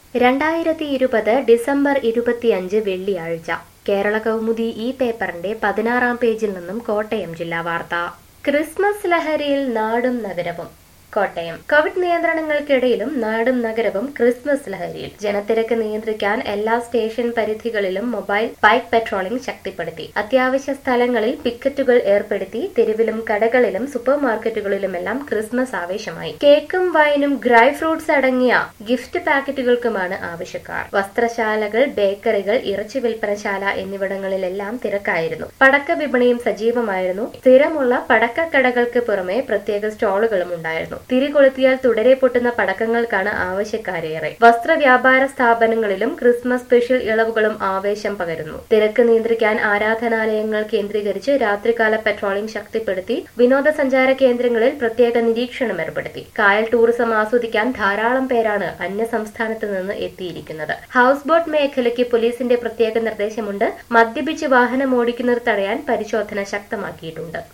രണ്ടായിരത്തി ഇരുപത് ഡിസംബർ ഇരുപത്തിയഞ്ച് വെള്ളിയാഴ്ച കേരള കൗമുദി ഈ പേപ്പറിന്റെ പതിനാറാം പേജിൽ നിന്നും കോട്ടയം ജില്ലാ വാർത്ത ക്രിസ്മസ് ലഹരിയിൽ നാടും നഗരവും കോട്ടയം കോവിഡ് നിയന്ത്രണങ്ങൾക്കിടയിലും നാടും നഗരവും ക്രിസ്മസ് ലഹരിയിൽ ജനത്തിരക്ക് നിയന്ത്രിക്കാൻ എല്ലാ സ്റ്റേഷൻ പരിധികളിലും മൊബൈൽ ബൈക്ക് പെട്രോളിംഗ് ശക്തിപ്പെടുത്തി അത്യാവശ്യ സ്ഥലങ്ങളിൽ പിക്കറ്റുകൾ ഏർപ്പെടുത്തി തെരുവിലും കടകളിലും സൂപ്പർ മാർക്കറ്റുകളിലുമെല്ലാം ക്രിസ്മസ് ആവേശമായി കേക്കും വൈനും ഡ്രൈ ഫ്രൂട്ട്സ് അടങ്ങിയ ഗിഫ്റ്റ് പാക്കറ്റുകൾക്കുമാണ് ആവശ്യക്കാർ വസ്ത്രശാലകൾ ബേക്കറികൾ ഇറച്ചി വിൽപ്പനശാല എന്നിവിടങ്ങളിലെല്ലാം തിരക്കായിരുന്നു പടക്ക വിപണിയും സജീവമായിരുന്നു സ്ഥിരമുള്ള പടക്കക്കടകൾക്ക് പുറമെ പ്രത്യേക സ്റ്റോളുകളും ഉണ്ടായിരുന്നു തിരികൊളുത്തിയാൽ തുടരെ പൊട്ടുന്ന പടക്കങ്ങൾക്കാണ് ആവശ്യക്കാരേറെ വസ്ത്രവ്യാപാര സ്ഥാപനങ്ങളിലും ക്രിസ്മസ് സ്പെഷ്യൽ ഇളവുകളും ആവേശം പകരുന്നു തിരക്ക് നിയന്ത്രിക്കാൻ ആരാധനാലയങ്ങൾ കേന്ദ്രീകരിച്ച് രാത്രികാല പെട്രോളിംഗ് ശക്തിപ്പെടുത്തി വിനോദസഞ്ചാര കേന്ദ്രങ്ങളിൽ പ്രത്യേക നിരീക്ഷണം ഏർപ്പെടുത്തി കായൽ ടൂറിസം ആസ്വദിക്കാൻ ധാരാളം പേരാണ് അന്യ സംസ്ഥാനത്ത് നിന്ന് എത്തിയിരിക്കുന്നത് ഹൌസ് ബോട്ട് മേഖലയ്ക്ക് പോലീസിന്റെ പ്രത്യേക നിർദ്ദേശമുണ്ട് മദ്യപിച്ച് വാഹനം ഓടിക്കുന്നത് തടയാൻ പരിശോധന ശക്തമാക്കിയിട്ടുണ്ട്